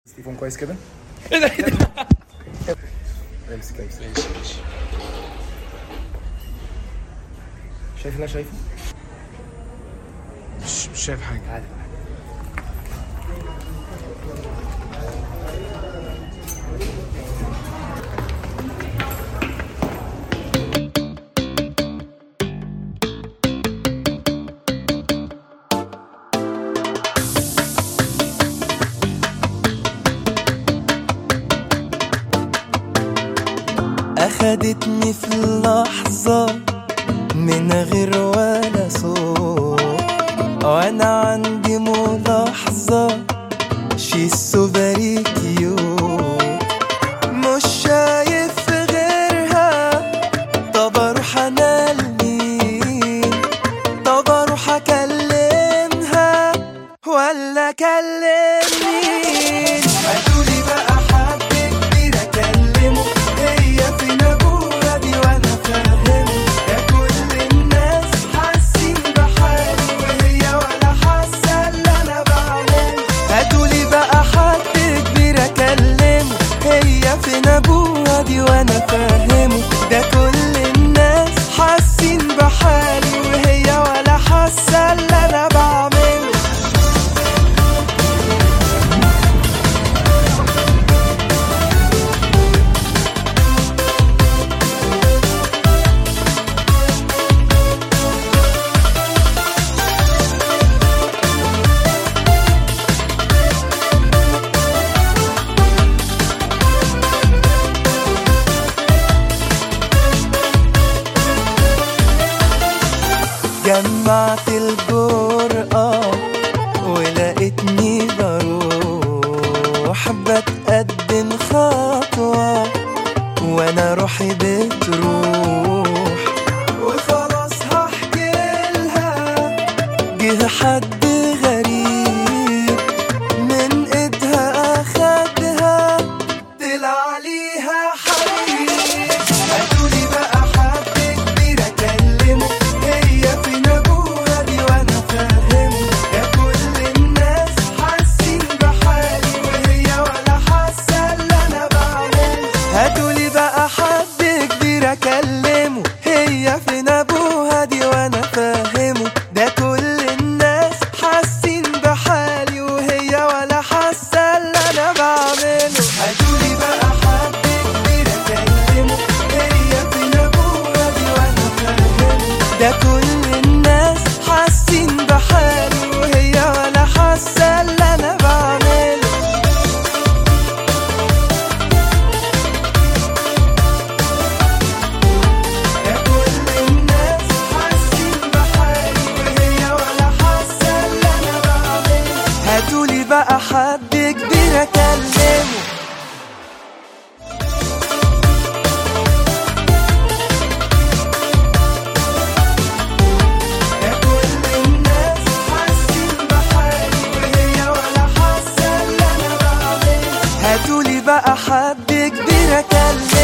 تليفون كويس كده ايه ده ايه ده امسك امسك ماشي ماشي شايف اللي انا شايفه مش مش شايف حاجه عادي أخدتني في اللحظة من غير ولا صوت وأنا عندي ملاحظة شي سو فيري كيوت مش شايف غيرها طب أروح أنا لمين طب أروح أكلمها ولا أكلم مين هاتولي بقى حد كبير أكلمه هي فين أبوها دي وأنا فاهمه يا كل الناس حاسين بحالي وهي ولا حاسة اللي أنا بعمله هاتولي بقى حد كبير أكلمه هي فين أبوها دي وأنا فاهمه ده كل الناس حاسين بحالي وهي ولا حاسة اللي أنا بعمله جمعت الجرأة ولقيتني بروح بتقدم خطوة وانا روحي بتروح وخلاص هحكي لها جه حد غريب من ايدها اخدها طلع عليها حبيب هاتولي بقى حد كبير اكلمه هي فين ابوها دي وانا فاهمه يا كل الناس حاسين بحالي وهي ولا حاسه اللي انا بعمله هاتولي بقى حد كبير اكلمه هي فين ابوها دي وانا فاهمه ده كل الناس حاسين بحالي وهي ولا حاسه اللي انا بعمله هاتولي بقى حد كبير اكلمه هي فين ابوها دي وانا فاهمه ده كل الناس حاسين بحالي وهي ولا حاسه اللي انا بعمله يا كل الناس حاسين بحالي وهي ولا حاسه اللي انا بعمله هاتولي بقى حد كبير اكلمه يا كل الناس حاسين بحالي وهي ولا حاسه اللي انا بعمله هاتولي بقى حد كبير اكلمه